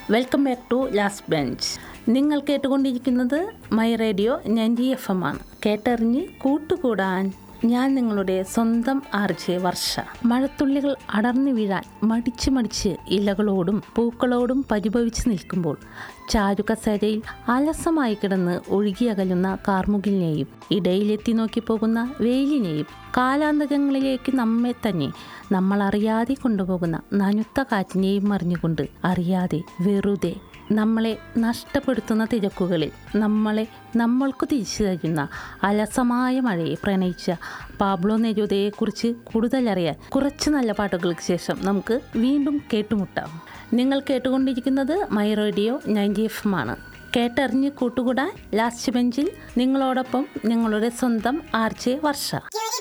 welcome back to last bench നിങ്ങൾ കേട്ടുകൊണ്ടിരിക്കുന്നത് my radio ninety F M ആണ് കേട്ടറിഞ്ഞ് കൂട്ടുകൂടാൻ ഞാൻ നിങ്ങളുടെ സ്വന്തം ആർജെ വർഷ മഴത്തുള്ളികൾ അടർന്നു വീഴാൻ മടിച്ച് മടിച്ച് ഇലകളോടും പൂക്കളോടും പരിഭവിച്ച് നിൽക്കുമ്പോൾ ചാരുകസേരയിൽ അലസമായി കിടന്ന് ഒഴുകിയകലുന്ന കാർമുകിലിനെയും ഇടയിലെത്തി നോക്കി പോകുന്ന വെയിലിനെയും കാലാന്തകങ്ങളിലേക്ക് നമ്മെ തന്നെ നമ്മൾ അറിയാതെ കൊണ്ടുപോകുന്ന നനുത്ത കാറ്റിനെയും മറിഞ്ഞുകൊണ്ട് അറിയാതെ വെറുതെ നമ്മളെ നഷ്ടപ്പെടുത്തുന്ന തിരക്കുകളിൽ നമ്മളെ നമ്മൾക്ക് തിരിച്ചു തരുന്ന അലസമായ മഴയെ പ്രണയിച്ച പാബ്ലോ നെരൂദയെക്കുറിച്ച് കൂടുതലറിയാൻ കുറച്ച് നല്ല പാട്ടുകൾക്ക് ശേഷം നമുക്ക് വീണ്ടും കേട്ടുമുട്ടാം നിങ്ങൾ കേട്ടുകൊണ്ടിരിക്കുന്നത് my radio ninety F M ആണ് കേട്ടറിഞ്ഞ് കൂട്ടുകൂടാൻ ലാസ്റ്റ് ബെഞ്ചിൽ നിങ്ങളോടൊപ്പം നിങ്ങളുടെ സ്വന്തം ആർച്ചെ വർഷ